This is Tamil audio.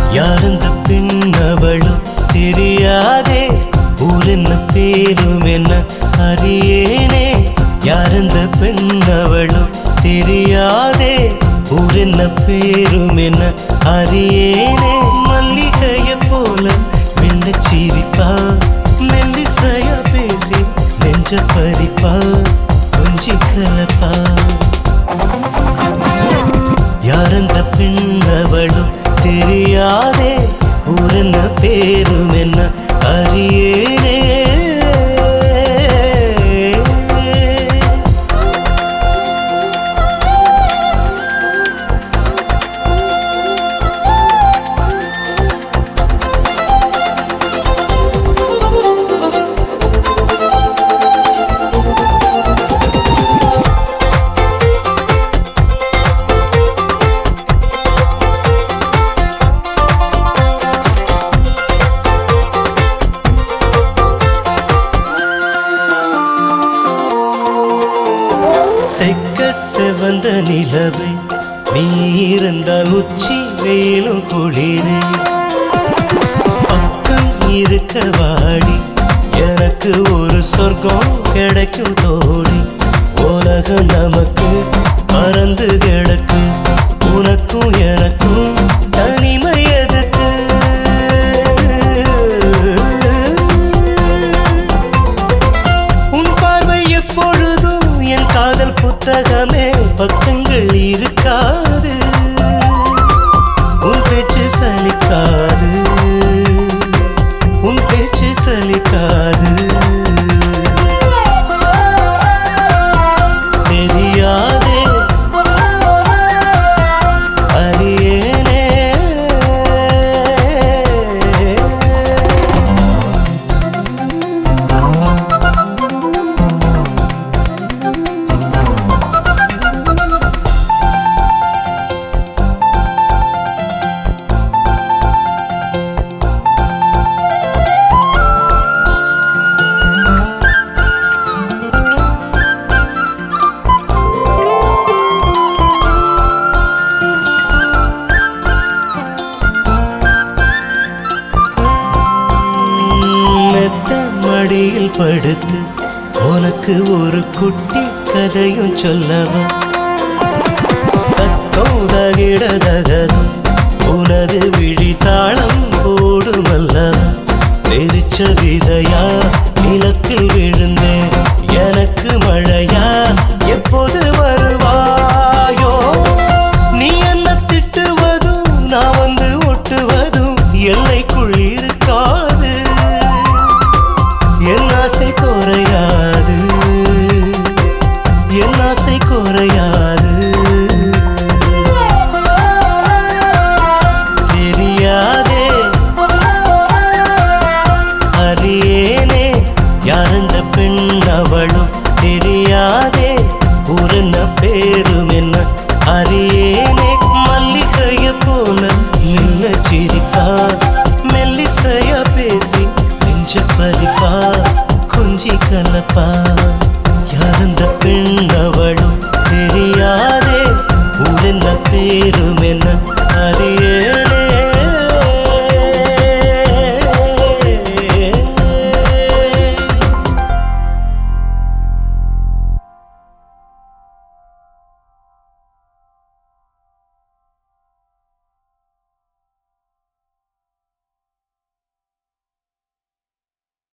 யாருந்த பெண்ணவளும் தெரியாதே ஊரென்ன பேரும் என்ன அறியேனே யாருந்த பெண்ணவளும் தெரியாதே ஊரென்ன பேரும் என்ன அறியேனே மல்லிகைய போல மெல்ல சிரிப்பா மெல்லிசைய பேசி நெஞ்ச பறிப்பா கொஞ்சி கலப்பா யாரந்த பெண்ணவளும் தெரியாதே ஊரென்ன பேரும் என்ன அறியேனே செக்க செவந்த நிலவை நீ இருந்தால் உச்சி வெயிலும் குளிரே பக்கம் இருக்க வாடி எனக்கு ஒரு சொர்க்கம் கிடைக்கும் தோழி உலகம் நமக்கு பறந்து கிடக்கு உனக்கும் எனக்கும் தனிமை எதுக்கு உன் பார்வை எப்பொழுதும் என் காதல் புத்தகமே பக்கங்கள் இருக்காது உன் பேச்சு சலிக்காது உன் பேச்சு சலிக்காது தெரியாதே அறியேனே மெத்த மடியில் படுத்து உனக்கு ஒரு குட்டி கதையும் சொல்லவா தத்தம் தகிடதகதும் உனது விழி தாளம் போடுமல்லவா தெரிச்ச விதையா நிலத்தில் விழுந்தேன் எனக்கு மழையா எப்போது வருவாயோ நீ என்ன திட்டுவதும் நான் வந்து ஒட்டுவதும் எல்லைக்குள் இருக்காது என் ஆசை குறையாது என் ஆசை குறையாது தெரியாதே அறியேனே யாரந்த பெண் அவளும் தெரியாதே ஊரென்ன பேரும் என்ன அறியேனே மல்லிகைய போல மெல்ல சிரிப்பா மெல்லிசைய பேசி நெஞ்ச பறிப்பா கொஞ்சி கலப்பா யாரந்த பெண் அவளும் தெரியாதே ஊரென்ன பேரும் என்ன அறியே